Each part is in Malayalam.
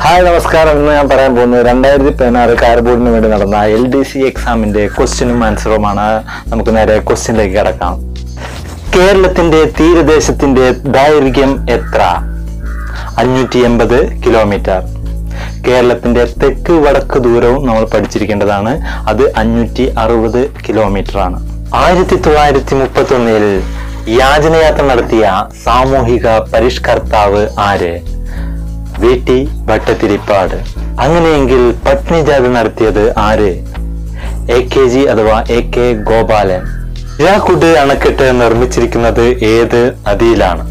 ഹായ് നമസ്കാരം ഇന്ന് ഞാൻ പറയാൻ പോകുന്നത് രണ്ടായിരത്തി പതിനാറ് കാർ ബോർഡിന് വേണ്ടി നടന്ന എൽ ഡി സി എക്സാമിന്റെ ക്വസ്റ്റ്യനും ആൻസറുമാണ് നമുക്ക് നേരെ ക്വസ്റ്റ്യനിലേക്ക് കിടക്കാം കേരളത്തിന്റെ തീരദേശത്തിന്റെ ദൈർഘ്യം എത്ര അഞ്ഞൂറ്റി എൺപത് കിലോമീറ്റർ കേരളത്തിന്റെ തെക്ക് വടക്ക് ദൂരവും നമ്മൾ പഠിച്ചിരിക്കേണ്ടതാണ് അത് അഞ്ഞൂറ്റി അറുപത് കിലോമീറ്റർ ആണ് ആയിരത്തി തൊള്ളായിരത്തി മുപ്പത്തി ഒന്നിൽ യാചനയാത്ര നടത്തിയ സാമൂഹിക പരിഷ്കർത്താവ് ആര് വി ടി ഭട്ടതിരിപ്പാട് അങ്ങനെയെങ്കിൽ പത്നിജാത നടത്തിയത് ആര് എ കെ ജി അഥവാ എ കെ ഗോപാലൻ ഇരാക്കുഡ് അണക്കെട്ട് നിർമ്മിച്ചിരിക്കുന്നത് ഏത് നദിയിലാണ്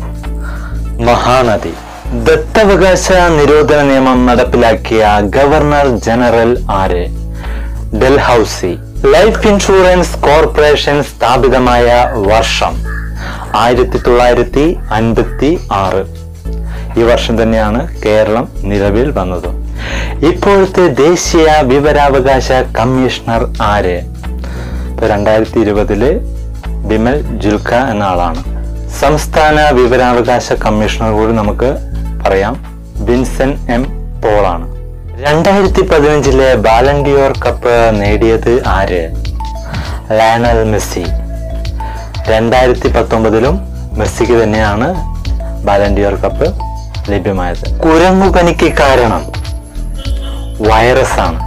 മഹാനദി ദത്തവകാശ നിരോധന നിയമം നടപ്പിലാക്കിയ ഗവർണർ ജനറൽ ആര് ഡൽഹൌസി ലൈഫ് ഇൻഷുറൻസ് കോർപ്പറേഷൻ സ്ഥാപിതമായ വർഷം ആയിരത്തി തൊള്ളായിരത്തി അൻപത്തി ആറ് ഈ വർഷം തന്നെയാണ് കേരളം നിലവിൽ വന്നത് ഇപ്പോഴത്തെ ദേശീയ വിവരാവകാശ കമ്മീഷണർ ആര് ഇപ്പൊ രണ്ടായിരത്തി ഇരുപതില് ബിമൽ ജുൽക്ക എന്ന ആളാണ് സംസ്ഥാന വിവരാവകാശ കമ്മീഷണർ കൂടി നമുക്ക് പറയാം വിൻസെൻ എം പോളാണ് രണ്ടായിരത്തി പതിനഞ്ചിലെ ബാലൻഡിയോർ കപ്പ് നേടിയത് ആര് ലയണൽ മെസ്സി രണ്ടായിരത്തി പത്തൊമ്പതിലും മെസ്സിക്ക് തന്നെയാണ് ബാലൻഡിയോർ കപ്പ് ലഭ്യമായത് കുരങ്ങുപനിക്ക് കാരണം വൈറസ് ആണ്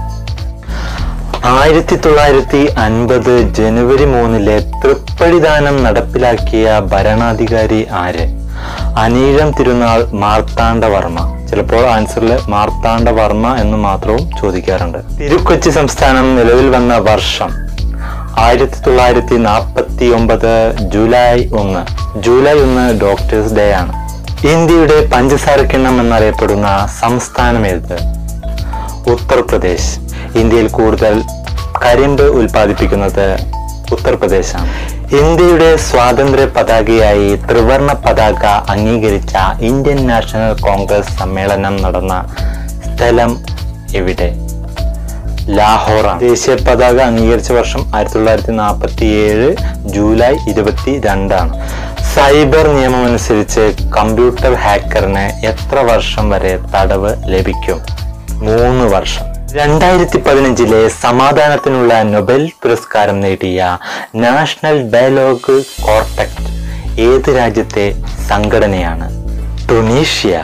ആയിരത്തി തൊള്ളായിരത്തി അൻപത് ജനുവരി മൂന്നിലെ തൃപ്പടിദാനം നടപ്പിലാക്കിയ ഭരണാധികാരി ആര് അനീഴം തിരുനാൾ മാർത്താണ്ഡവർമ്മ ചിലപ്പോൾ ആൻസറിൽ മാർത്താണ്ഡവർമ്മ എന്ന് മാത്രവും ചോദിക്കാറുണ്ട് തിരുക്കൊച്ചി സംസ്ഥാനം നിലവിൽ വന്ന വർഷം ആയിരത്തി തൊള്ളായിരത്തി നാൽപ്പത്തി ഒമ്പത് ജൂലൈ ഒന്ന് ജൂലൈ ഒന്ന് ഡോക്ടേഴ്സ് ഡേ ആണ് ഇന്ത്യയുടെ പഞ്ചസാരക്കിണ്ണം എന്നറിയപ്പെടുന്ന സംസ്ഥാനം ഏത് ഉത്തർപ്രദേശ് ഇന്ത്യയിൽ കൂടുതൽ കരിമ്പ് ഉൽപ്പാദിപ്പിക്കുന്നത് ഉത്തർപ്രദേശാണ് ഇന്ത്യയുടെ സ്വാതന്ത്ര്യ പതാകയായി ത്രിവർണ പതാക അംഗീകരിച്ച ഇന്ത്യൻ നാഷണൽ കോൺഗ്രസ് സമ്മേളനം നടന്ന സ്ഥലം എവിടെ ലാഹോറാണ് ദേശീയ പതാക അംഗീകരിച്ച വർഷം ആയിരത്തി തൊള്ളായിരത്തി നാൽപ്പത്തി ഏഴ് ജൂലൈ ഇരുപത്തി രണ്ടാണ് സൈബർ നിയമം അനുസരിച്ച് കമ്പ്യൂട്ടർ ഹാക്കറിന് എത്ര വർഷം വരെ തടവ് ലഭിക്കും മൂന്ന് വർഷം രണ്ടായിരത്തി പതിനഞ്ചിലെ സമാധാനത്തിനുള്ള നൊബൽ പുരസ്കാരം നേടിയ നാഷണൽ ഡയലോഗ് കോർട്ടക്ട് ഏത് രാജ്യത്തെ സംഘടനയാണ് ടുണീഷ്യ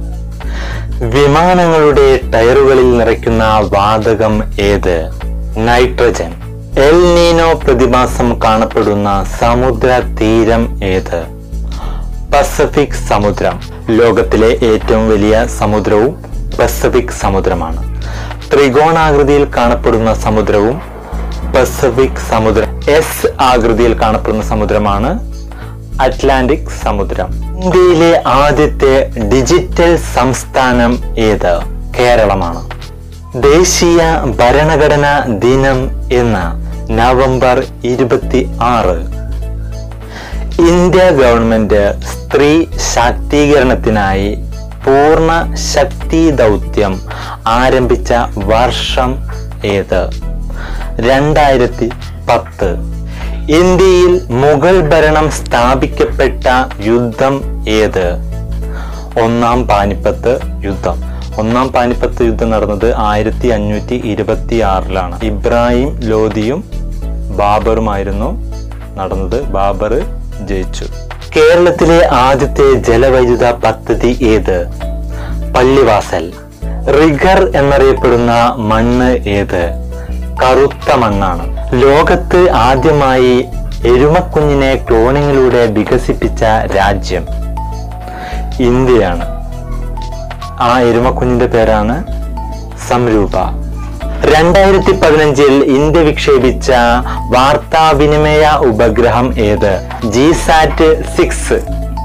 വിമാനങ്ങളുടെ ടയറുകളിൽ നിറയ്ക്കുന്ന വാതകം ഏത് നൈട്രജൻ എൽ നീനോ പ്രതിഭാസം കാണപ്പെടുന്ന സമുദ്ര തീരം ഏത് പസഫിക് സമുദ്രം ലോകത്തിലെ ഏറ്റവും വലിയ സമുദ്രവും പസഫിക് സമുദ്രമാണ് ത്രികോണാകൃതിയിൽ കാണപ്പെടുന്ന സമുദ്രവും പസഫിക് സമുദ്രം എസ് ആകൃതിയിൽ കാണപ്പെടുന്ന സമുദ്രമാണ് അറ്റ്ലാന്റിക് സമുദ്രം ഇന്ത്യയിലെ ആദ്യത്തെ ഡിജിറ്റൽ സംസ്ഥാനം ഏത് കേരളമാണ് ദേശീയ ഭരണഘടനാ ദിനം എന്ന നവംബർ ഇരുപത്തി ആറ് ഇന്ത്യ ഗവൺമെന്റ് സ്ത്രീ ശാക്തീകരണത്തിനായി പൂർണ്ണ ശക്തി ദൗത്യം ആരംഭിച്ച വർഷം ഏത് രണ്ടായിരത്തി പത്ത് ഇന്ത്യയിൽ മുഗൾ ഭരണം സ്ഥാപിക്കപ്പെട്ട യുദ്ധം ഏത് ഒന്നാം പാനിപ്പത്ത് യുദ്ധം ഒന്നാം പാനിപ്പത്ത് യുദ്ധം നടന്നത് ആയിരത്തി അഞ്ഞൂറ്റി ഇരുപത്തി ആറിലാണ് ഇബ്രാഹിം ലോധിയും ബാബറുമായിരുന്നു നടന്നത് ബാബർ ജയിച്ചു കേരളത്തിലെ ആദ്യത്തെ ജലവൈദ്യുത പദ്ധതി ഏത് പള്ളിവാസൽ റിഗർ എന്നറിയപ്പെടുന്ന മണ്ണ് ഏത് കറുത്ത മണ്ണാണ് ലോകത്ത് ആദ്യമായി എരുമക്കുഞ്ഞിനെ ക്ലോണിങ്ങിലൂടെ വികസിപ്പിച്ച രാജ്യം ഇന്ത്യയാണ് ആ എരുമക്കുഞ്ഞിന്റെ പേരാണ് സംരൂപ രണ്ടായിരത്തി പതിനഞ്ചിൽ ഇന്ത്യ വിക്ഷേപിച്ച വാർത്താവിനിമയ ഉപഗ്രഹം ഏത് ജിസാറ്റ് സിക്സ്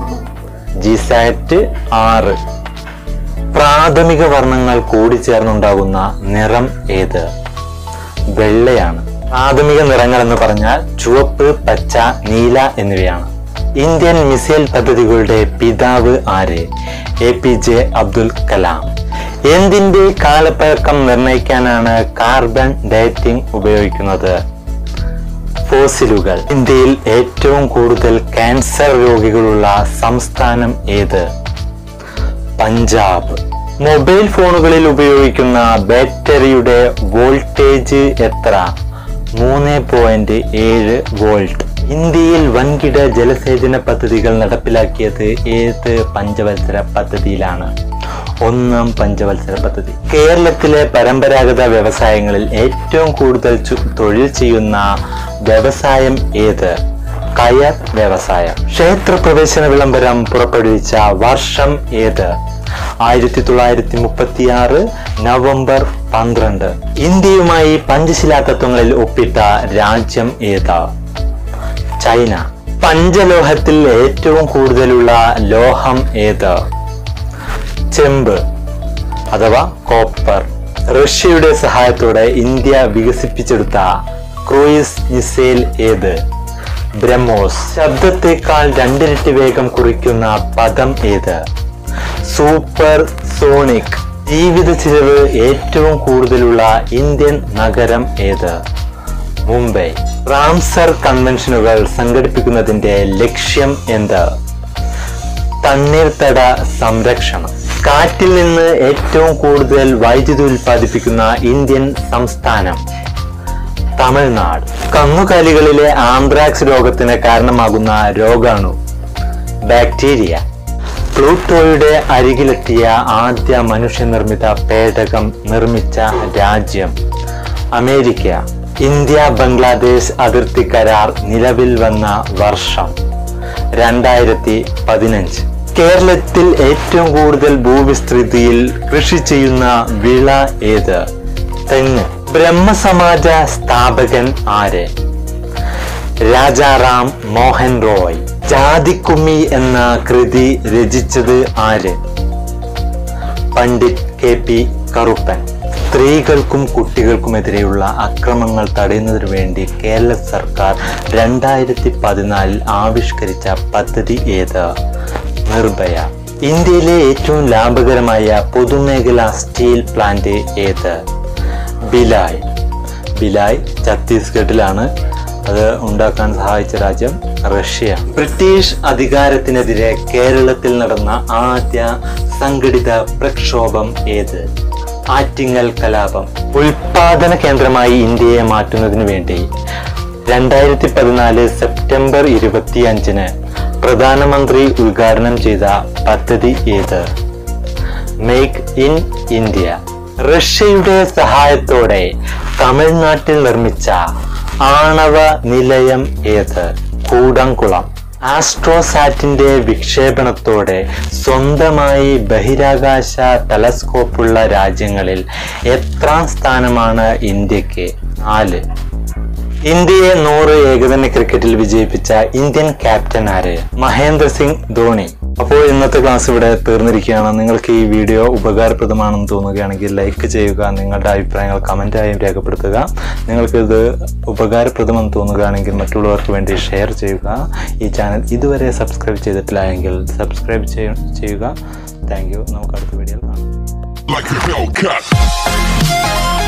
ജിസാറ്റ് ആറ് പ്രാഥമിക വർണ്ണങ്ങൾ കൂടിച്ചേർന്നുണ്ടാകുന്ന നിറം ഏത് വെള്ളയാണ് പ്രാഥമിക നിറങ്ങൾ എന്ന് പറഞ്ഞാൽ ചുവപ്പ് പച്ച നീല എന്നിവയാണ് ഇന്ത്യൻ മിസൈൽ പദ്ധതികളുടെ പിതാവ് ആര് A P J Abdul Kalam എന്തിന്റെ കാലപ്പഴക്കം നിർണ്ണയിക്കാനാണ് കാർബൺ ഡേറ്റിംഗ് ഉപയോഗിക്കുന്നത് ഫോസിലുകൾ ഇന്ത്യയിൽ ഏറ്റവും കൂടുതൽ ക്യാൻസർ രോഗികളുള്ള സംസ്ഥാനം ഏത് പഞ്ചാബ് മൊബൈൽ ഫോണുകളിൽ ഉപയോഗിക്കുന്ന ബാറ്ററിയുടെ വോൾട്ടേജ് എത്ര മൂന്ന് പോയിന്റ് ഏഴ് വോൾട്ട് ഇന്ത്യയിൽ വൻകിട ജലസേചന പദ്ധതികൾ നടപ്പിലാക്കിയത് ഏത് പഞ്ചവത്സര പദ്ധതിയിലാണ് ഒന്നാം പഞ്ചവത്സര പദ്ധതി കേരളത്തിലെ പരമ്പരാഗത വ്യവസായങ്ങളിൽ ഏറ്റവും കൂടുതൽ ചു- തൊഴിൽ ചെയ്യുന്ന വ്യവസായം ഏത് കയർ വ്യവസായം ക്ഷേത്ര പ്രവേശന വിളംബരം പുറപ്പെടുവിച്ച വർഷം ഏത് ആയിരത്തി തൊള്ളായിരത്തി മുപ്പത്തി ആറ് നവംബർ പന്ത്രണ്ട് ഇന്ത്യയുമായി പഞ്ചശിലാ തത്വങ്ങളിൽ ഒപ്പിട്ട രാജ്യം ഏതാ ചൈന പഞ്ചലോഹത്തിൽ ഏറ്റവും കൂടുതലുള്ള ലോഹം ഏത് ചെമ്പ് അഥവാ കോപ്പർ റഷ്യയുടെ സഹായത്തോടെ ഇന്ത്യ വികസിപ്പിച്ചെടുത്ത ക്രൂയിസ് മിസൈൽ ഏത് ബ്രഹ്മോസ് ശബ്ദത്തെക്കാൾ രണ്ടിരട്ടി വേഗം കുറിക്കുന്ന പദം ഏത് സൂപ്പർ സോണിക് ജീവിത ചിലവ് ഏറ്റവും കൂടുതലുള്ള ഇന്ത്യൻ നഗരം ഏത് മുംബൈ റാംസർ കൺവെൻഷനുകൾ സംഘടിപ്പിക്കുന്നതിന്റെ ലക്ഷ്യം എന്ത് തണ്ണീർത്തട സംരക്ഷണം കാറ്റിൽ നിന്ന് ഏറ്റവും കൂടുതൽ വൈദ്യുതി ഉൽപ്പാദിപ്പിക്കുന്ന ഇന്ത്യൻ സംസ്ഥാനം തമിഴ്നാട് കന്നുകാലികളിലെ ആന്ത്രാക്സ് രോഗത്തിന് കാരണമാകുന്ന രോഗാണു ബാക്ടീരിയ പ്ലൂട്ടോയുടെ അരികിലെത്തിയ ആദ്യ മനുഷ്യനിർമ്മിത പേടകം നിർമ്മിച്ച രാജ്യം അമേരിക്ക ഇന്ത്യ ബംഗ്ലാദേശ് അതിർത്തി കരാർ നിലവിൽ വന്ന വർഷം രണ്ടായിരത്തി പതിനഞ്ച് കേരളത്തിൽ ഏറ്റവും കൂടുതൽ ഭൂവിസ്തൃതിയിൽ കൃഷി ചെയ്യുന്ന വിള ഏത് തെങ്ങ് ബ്രഹ്മസമാജ സ്ഥാപകൻ ആര് രാജാറാം മോഹൻ റോയ് ജാതിക്കുമ്മി എന്ന കൃതി രചിച്ചത് ആര് പണ്ഡിറ്റ് കെ പി കറുപ്പൻ സ്ത്രീകൾക്കും കുട്ടികൾക്കുമെതിരെയുള്ള അക്രമങ്ങൾ തടയുന്നതിനു വേണ്ടി കേരള സർക്കാർ രണ്ടായിരത്തി പതിനാലിൽ ആവിഷ്കരിച്ച പദ്ധതി ഏത് നിർഭയ ഇന്ത്യയിലെ ഏറ്റവും ലാഭകരമായ പൊതുമേഖലാ സ്റ്റീൽ പ്ലാന്റ് ഏത് ബിലായ് ബിലായ് ഛത്തീസ്ഗഡിലാണ് അത് ഉണ്ടാക്കാൻ സഹായിച്ച രാജ്യം റഷ്യ ബ്രിട്ടീഷ് അധികാരത്തിനെതിരെ കേരളത്തിൽ നടന്ന ആദ്യ സംഘടിത പ്രക്ഷോഭം ഏത് ആറ്റിങ്ങൽ കലാപം ഉൽപാദന കേന്ദ്രമായി ഇന്ത്യയെ മാറ്റുന്നതിനു വേണ്ടി രണ്ടായിരത്തി പതിനാല് സെപ്റ്റംബർ ഇരുപത്തി അഞ്ചിന് പ്രധാനമന്ത്രി ഉദ്ഘാടനം ചെയ്ത പദ്ധതി ഏത് മേക്ക് ഇൻ ഇന്ത്യ റഷ്യയുടെ സഹായത്തോടെ തമിഴ്നാട്ടിൽ നിർമ്മിച്ച ആണവ നിലയം ഏത് കൂടംകുളം ആസ്ട്രോസാറ്റിന്റെ വിക്ഷേപണത്തോടെ സ്വന്തമായി ബഹിരാകാശ ടെലസ്കോപ്പുള്ള രാജ്യങ്ങളിൽ എത്രാം സ്ഥാനമാണ് ഇന്ത്യക്ക് നാല് ഇന്ത്യയെ നൂറ് ഏകദിന ക്രിക്കറ്റിൽ വിജയിപ്പിച്ച ഇന്ത്യൻ ക്യാപ്റ്റൻ ആര് മഹേന്ദ്ര സിംഗ് ധോണി അപ്പോൾ ഇന്നത്തെ ക്ലാസ് ഇവിടെ തീർന്നിരിക്കുകയാണ് നിങ്ങൾക്ക് ഈ വീഡിയോ ഉപകാരപ്രദമാണെന്ന് തോന്നുകയാണെങ്കിൽ ലൈക്ക് ചെയ്യുക നിങ്ങളുടെ അഭിപ്രായങ്ങൾ കമൻറ്റായും രേഖപ്പെടുത്തുക നിങ്ങൾക്കിത് ഉപകാരപ്രദമെന്ന് തോന്നുകയാണെങ്കിൽ മറ്റുള്ളവർക്ക് വേണ്ടി ഷെയർ ചെയ്യുക ഈ ചാനൽ ഇതുവരെ സബ്സ്ക്രൈബ് ചെയ്തിട്ടില്ല എങ്കിൽ സബ്സ്ക്രൈബ് ചെയ്യുക താങ്ക് യു നമുക്ക് അടുത്ത വീഡിയോയിൽ കാണാം like a Hellcat.